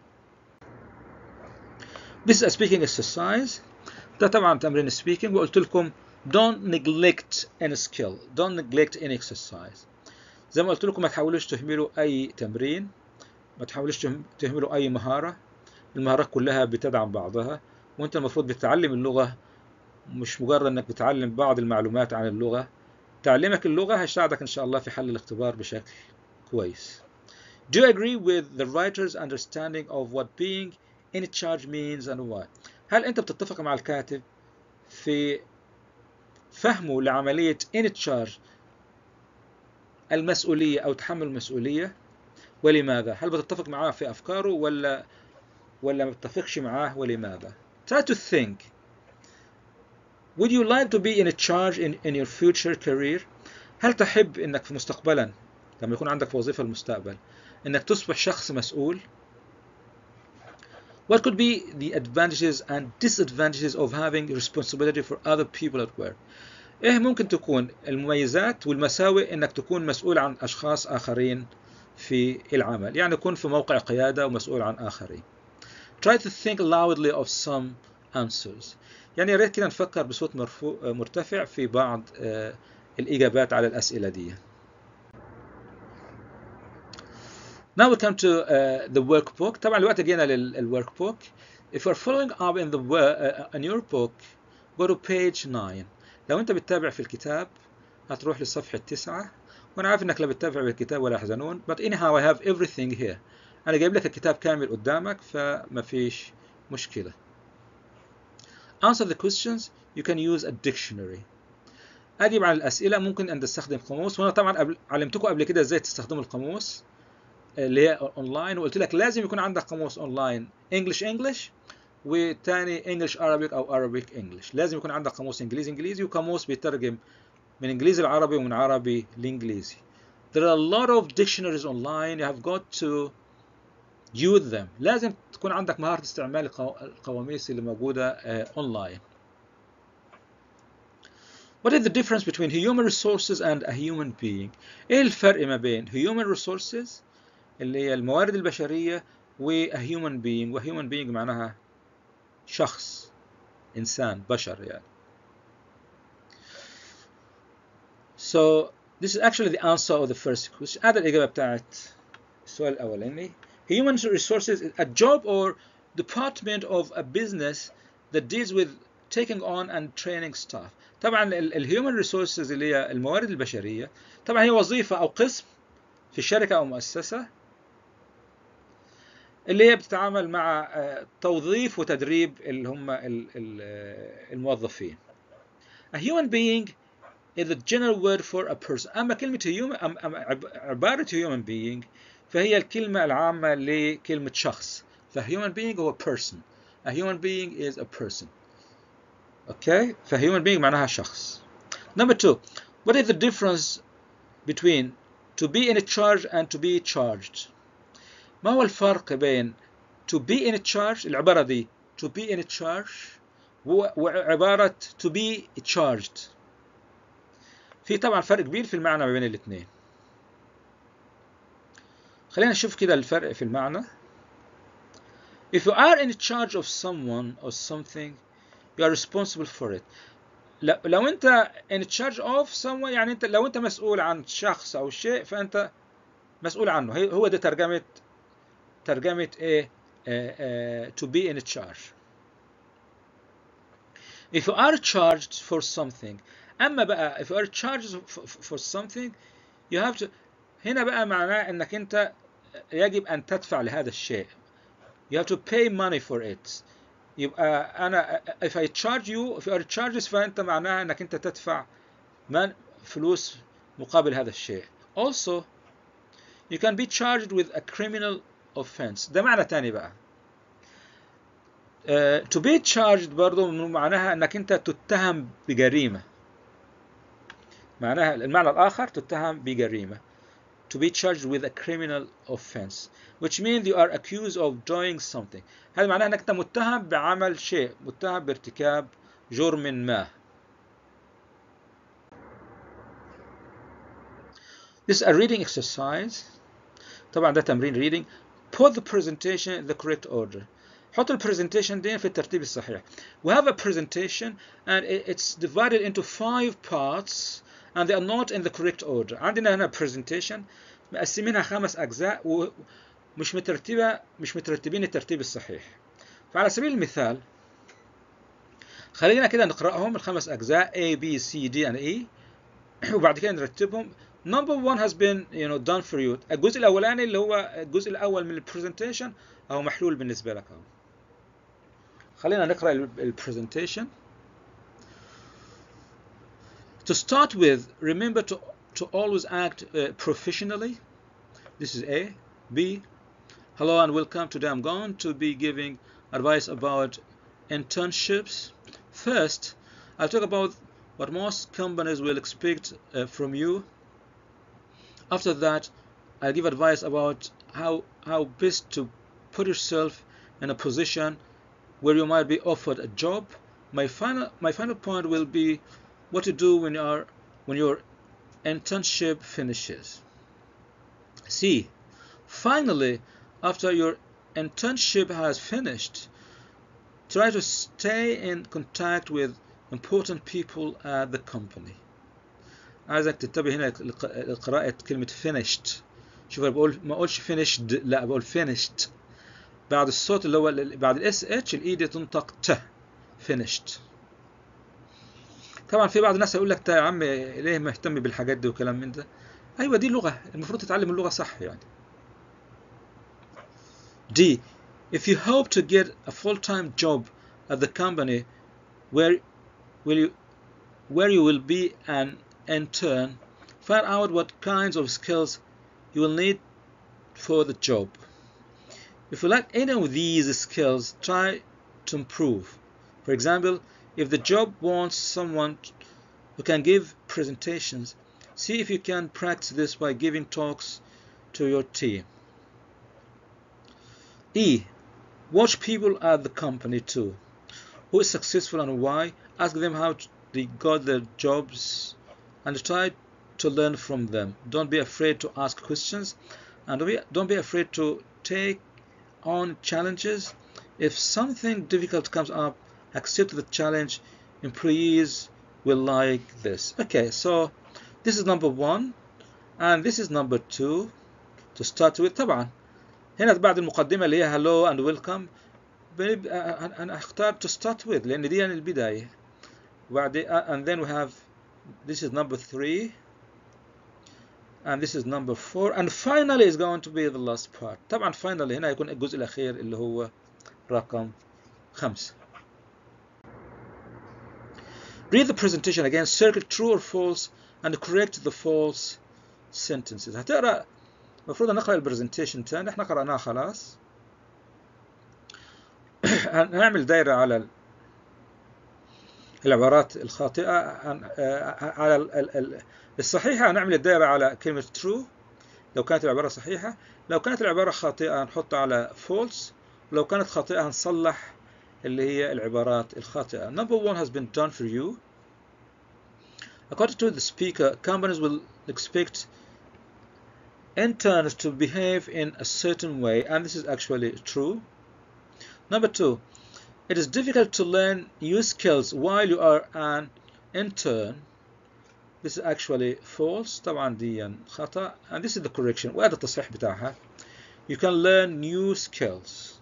This is a speaking exercise. ده طبعا تمرين speaking وقلت لكم don't neglect any skill don't neglect any exercise زي ما قلت لكم ما تحاولوش تهملوا أي تمرين ما تحاولوش تهملوا أي مهارة المهارات كلها بتدعم بعضها وأنت المفروض بتتعلم اللغة مش مجرد أنك بتعلم بعض المعلومات عن اللغة تعليمك اللغة هيساعدك إن شاء الله في حل الاختبار بشكل كويس Do you agree with the writer's understanding of what being in charge means and why? هل أنت بتتفق مع الكاتب في فهمه لعملية in charge المسؤولية أو تحمل المسؤولية ولماذا؟ هل بتتفق معاه في أفكاره ولا ولا ما بتتفقش معاه ولماذا؟ Try to think Would you like to be in a charge in, in your future career? هل تحب انك في مستقبلا لما يكون عندك وظيفة المستقبل انك تصبح شخص مسؤول؟ What could be the advantages and disadvantages of having responsibility for other people at work? ايه ممكن تكون المميزات والمساوئ انك تكون مسؤول عن اشخاص اخرين في العمل يعني تكون في موقع قيادة ومسؤول عن اخرين Try to think loudly of some answers يعني يا ريت كده نفكر بصوت مرفوع مرتفع في بعض الإجابات على الأسئلة دي. Now we come to uh, the workbook. طبعا الوقت جينا للworkbook. If you're following up in the uh, in your book, go to page 9. لو أنت بتتابع في الكتاب هتروح للصفحة 9 وأنا عارف إنك لا بتتابع بالكتاب ولا يحزنون but anyhow I have everything here. أنا جايب لك الكتاب كامل قدامك فما فيش مشكلة. answer the questions you can use a dictionary اجيب على الاسئله ممكن ان تستخدم قاموس وانا طبعا قبل علمتكم قبل كده ازاي تستخدموا القاموس اللي هي اونلاين وقلت لك لازم يكون عندك قاموس اونلاين انجلش انجلش والتاني انجلش Arabic او Arabic انجلش لازم يكون عندك قاموس انجليزي انجليزي وقاموس بيترجم من انجليزي العربي ومن عربي لانجليزي There are a lot of dictionaries online you have got to use them لازم تكون عندك مهارة استعمال القواميس اللي موجودة اونلاين What is the difference between human resources and a human being? ايه الفرق ما بين human resources اللي هي الموارد البشرية و a human being و human being معناها شخص إنسان بشر يعني So this is actually the answer of the first question هذا الإجابة بتاعت السؤال الأولاني Human resources is a job or department of a business that deals with taking on and training staff. طبعا الهيومن ريسورسز اللي هي الموارد البشرية طبعا هي وظيفة أو قسم في شركة أو مؤسسة اللي هي بتتعامل مع توظيف وتدريب اللي هم الموظفين. A human being is a general word for a person. أما كلمة human أما عبارة human being فهي الكلمة العامة لكلمة شخص. The human being هو person. A human being is a person. Okay? ف human being معناها شخص. Number two, what is the difference between to be in charge and to be charged? ما هو الفرق بين to be in charge العبارة دي to be in charge وعبارة to be charged في طبعا فرق كبير في المعنى ما بين الاثنين خلينا نشوف كده الفرق في المعنى If you are in charge of someone or something you are responsible for it لو, لو انت in charge of someone يعني انت لو انت مسؤول عن شخص او شيء فانت مسؤول عنه هو ده ترجمة ترجمة ايه uh, uh, to be in charge if you are charged for something اما بقى if you are charged for something you have to هنا بقى معناه انك انت يجب ان تدفع لهذا الشيء you have to pay money for it يبقى انا if I charge you if you are charges فانت معناها انك انت تدفع من فلوس مقابل هذا الشيء also you can be charged with a criminal offense ده معنى تاني بقى uh, to be charged برضو معناها انك انت تتهم بجريمة معناها المعنى الاخر تتهم بجريمة to be charged with a criminal offense which means you are accused of doing something هذا معناه انك انت متهم بعمل شيء متهم بارتكاب جرم ما This is a reading exercise طبعا ده تمرين reading put the presentation in the correct order حط البرزنتيشن دي في الترتيب الصحيح we have a presentation and it's divided into five parts and they are not in the correct order عندنا هنا presentation مقسمينها خمس أجزاء ومش مترتبة مش مترتبين الترتيب الصحيح فعلى سبيل المثال خلينا كده نقرأهم الخمس أجزاء A B C D and E وبعد كده نرتبهم number one has been you know done for you الجزء الأولاني اللي هو الجزء الأول من البرزنتيشن أهو محلول بالنسبة لك أهو خلينا نقرأ البرزنتيشن To start with, remember to, to always act uh, professionally. This is A. B. Hello and welcome. Today I'm going to be giving advice about internships. First, I'll talk about what most companies will expect uh, from you. After that, I'll give advice about how, how best to put yourself in a position where you might be offered a job. My final, my final point will be what to do when, you are, when your internship finishes. C. Finally, after your internship has finished, try to stay in contact with important people at the company. عايزك تنتبه هنا لقراءة كلمة finished شوف أنا بقول ما أقولش finished لا بقول finished بعد الصوت اللي هو بعد الاس اتش الاي دي تنطق ت finished طبعا في بعض الناس هيقول لك يا عم ليه مهتم بالحاجات دي وكلام من ده ايوه دي لغه المفروض تتعلم اللغه صح يعني D if you hope to get a full-time job at the company where will you where you will be an intern find out what kinds of skills you will need for the job if you lack any of these skills try to improve for example if the job wants someone who can give presentations, see if you can practice this by giving talks to your team. E. Watch people at the company too. Who is successful and why? Ask them how they got their jobs and try to learn from them. Don't be afraid to ask questions and don't be, don't be afraid to take on challenges. If something difficult comes up, accept the challenge employees will like this okay so this is number one and this is number two to start with طبعا هنا بعد المقدمة اللي هي hello and welcome أنا أختار to start with لأن دي يعني البداية وبعد and then we have this is number three and this is number four and finally is going to be the last part طبعا finally هنا يكون الجزء الأخير اللي هو رقم خمسة Read the presentation again, circle true or false, and correct the false sentences. هتقرا المفروض نقرا البرزنتيشن تاني احنا قرأناها خلاص هنعمل دايرة على العبارات الخاطئة على الصحيحة هنعمل الدايرة على كلمة true لو كانت العبارة صحيحة لو كانت العبارة خاطئة هنحطها على false لو كانت خاطئة هنصلح اللي هي العبارات الخاطئة. Number one has been done for you. According to the speaker, companies will expect interns to behave in a certain way, and this is actually true. Number two, it is difficult to learn new skills while you are an intern. This is actually false. طبعا دي خطأ. And this is the correction. وهذا التصحيح بتاعها. You can learn new skills.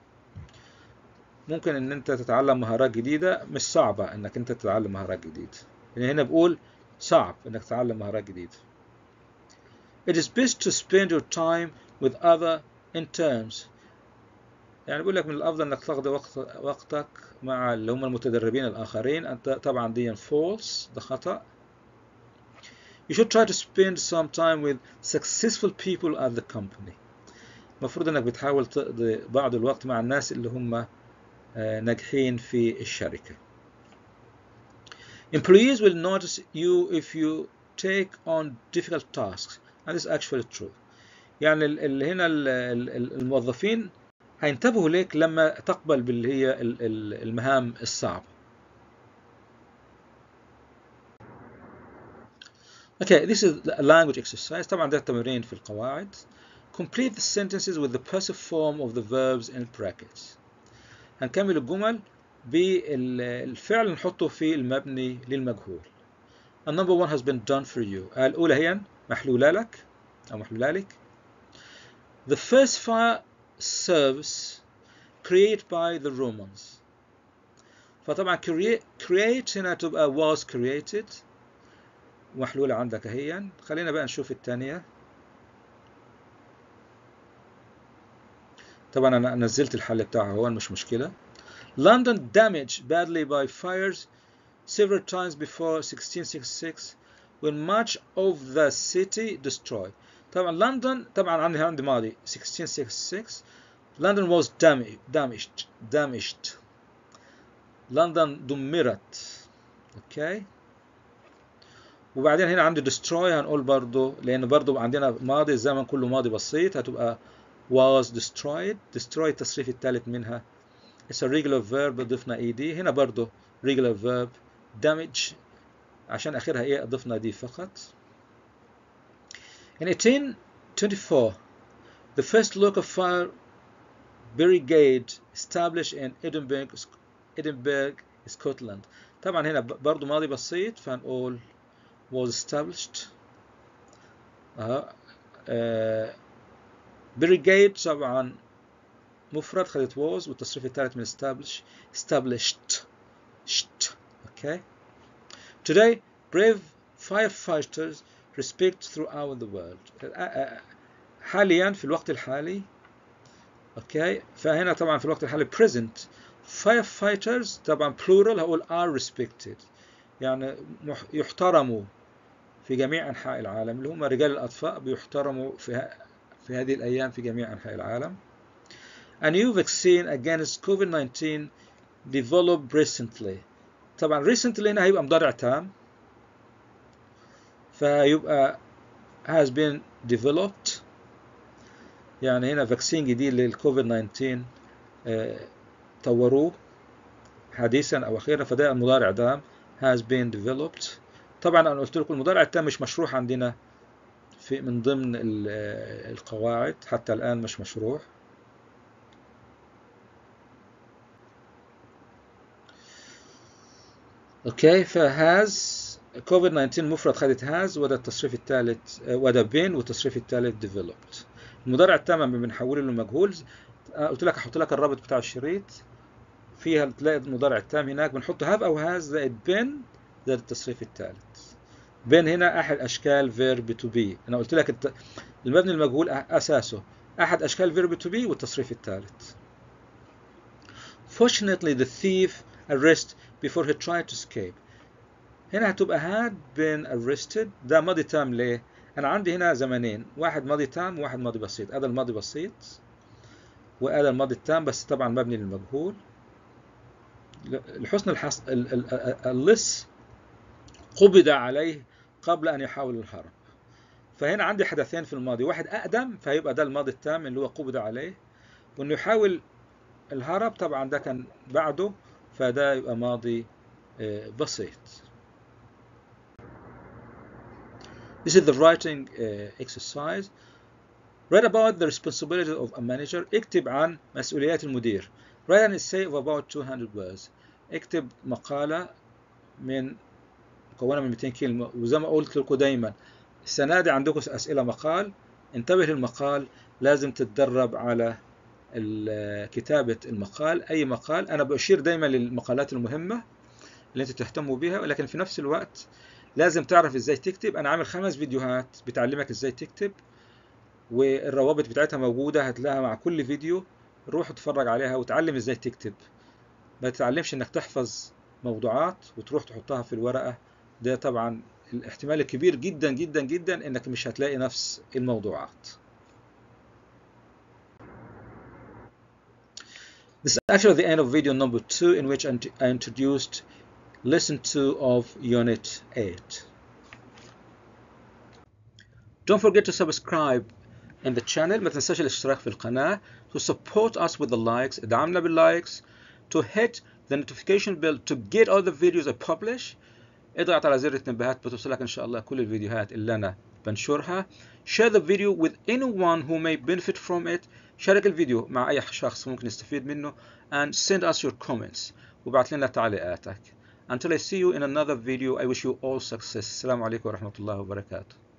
ممكن ان انت تتعلم مهارات جديدة مش صعبة انك انت تتعلم مهارات جديدة يعني هنا بقول صعب انك تتعلم مهارات جديدة It is best to spend your time with other interns يعني بقول لك من الافضل انك تقضي وقت وقتك مع اللي هم المتدربين الاخرين انت طبعا دي false ده خطأ You should try to spend some time with successful people at the company المفروض انك بتحاول تقضي بعض الوقت مع الناس اللي هم ناجحين في الشركة. Employees will notice you if you take on difficult tasks and this is actually true يعني ال ال هنا ال ال الموظفين هينتبهوا لك لما تقبل باللي هي ال ال المهام الصعبة Okay, this is a language exercise. طبعا ده تمرين في القواعد. Complete the sentences with the passive form of the verbs in brackets. هنكمل الجمل بالفعل نحطه في المبني للمجهول. And number one has been done for you. الأولى هي محلولة لك أو محلولة لك. The first fire service created by the Romans. فطبعا create, create هنا تبقى was created محلولة عندك اهي خلينا بقى نشوف الثانية طبعا انا نزلت الحل بتاعها هو مش مشكلة London damaged badly by fires several times before 1666 when much of the city destroyed طبعا لندن طبعا عندي عندي ماضي 1666 London was damaged damaged damaged لندن دمرت اوكي okay. وبعدين هنا عندي destroy هنقول برضو لان برضو عندنا ماضي الزمن كله ماضي بسيط هتبقى was destroyed destroy التصريف الثالث منها it's a regular verb ضفنا ed هنا برضو regular verb damage عشان اخرها ايه ضفنا دي فقط in 1824 the first local fire brigade established in Edinburgh Edinburgh Scotland طبعا هنا برضو ماضي بسيط فهنقول was established uh, uh, brigade طبعا مفرد خدت was والتصريف الثالث من establish established شت. okay today brave firefighters respect throughout the world حاليا في الوقت الحالي اوكي okay. فهنا طبعا في الوقت الحالي present firefighters طبعا plural هقول are respected يعني يحترموا في جميع أنحاء العالم اللي هم رجال الأطفاء بيحترموا في, في هذه الأيام في جميع أنحاء العالم. A new vaccine against COVID-19 developed recently. طبعا recently هنا هيبقى مضارع تام فهيبقى has been developed يعني هنا فاكسين جديد للكوفيد 19 اه طوروه حديثا او اخيرا فده المضارع دام has been developed طبعا انا قلت لكم المضارع التام مش مشروح عندنا في من ضمن القواعد حتى الان مش مشروح اوكي فهاز كوفيد 19 مفرد خدت هاز وده التصريف الثالث وده بين والتصريف الثالث developed المضارع التام لما بنحوله لمجهول قلت لك احط لك الرابط بتاع الشريط فيها تلاقي المضارع التام هناك بنحط هاف او هاز زائد بين زائد التصريف الثالث بين هنا احد اشكال فيرب تو بي انا قلت لك الت... المبني المجهول اساسه احد اشكال فيرب تو بي والتصريف الثالث Fortunately the thief arrested before he tried to escape هنا هتبقى had been arrested ده ماضي تام ليه انا عندي هنا زمنين واحد ماضي تام وواحد ماضي بسيط هذا الماضي بسيط وهذا الماضي التام بس طبعا مبني للمجهول لحسن الحص... اللص قبض عليه قبل أن يحاول الهرب فهنا عندي حدثين في الماضي واحد أقدم فيبقى ده الماضي التام اللي هو قبض عليه وإنه يحاول الهرب طبعا ده كان بعده فده يبقى ماضي بسيط This is the writing uh, exercise. Write about the responsibility of a manager. اكتب عن مسؤوليات المدير. Write an essay of about 200 words. اكتب مقالة من مكونة من 200 كلمة وزي ما قلت لكم دايما السنة دي عندكم أسئلة مقال انتبه للمقال لازم تتدرب على كتابة المقال أي مقال أنا بأشير دايما للمقالات المهمة اللي أنت تهتموا بها ولكن في نفس الوقت لازم تعرف إزاي تكتب أنا عامل خمس فيديوهات بتعلمك إزاي تكتب والروابط بتاعتها موجودة هتلاقيها مع كل فيديو روح اتفرج عليها وتعلم إزاي تكتب ما تتعلمش إنك تحفظ موضوعات وتروح تحطها في الورقة ده طبعا الاحتمال الكبير جدا جدا جدا انك مش هتلاقي نفس الموضوعات This is actually the end of video number two in which I introduced lesson two of unit 8. don't forget to subscribe in the channel ما تنساش الاشتراك في القناة to support us with the likes ادعمنا باللايكس to hit the notification bell to get all the videos I publish اضغط على زر التنبيهات بتوصلك ان شاء الله كل الفيديوهات اللي انا بنشرها share the video with anyone who may benefit from it شارك الفيديو مع اي شخص ممكن يستفيد منه and send us your comments وبعت لنا تعليقاتك until I see you in another video I wish you all success السلام عليكم ورحمة الله وبركاته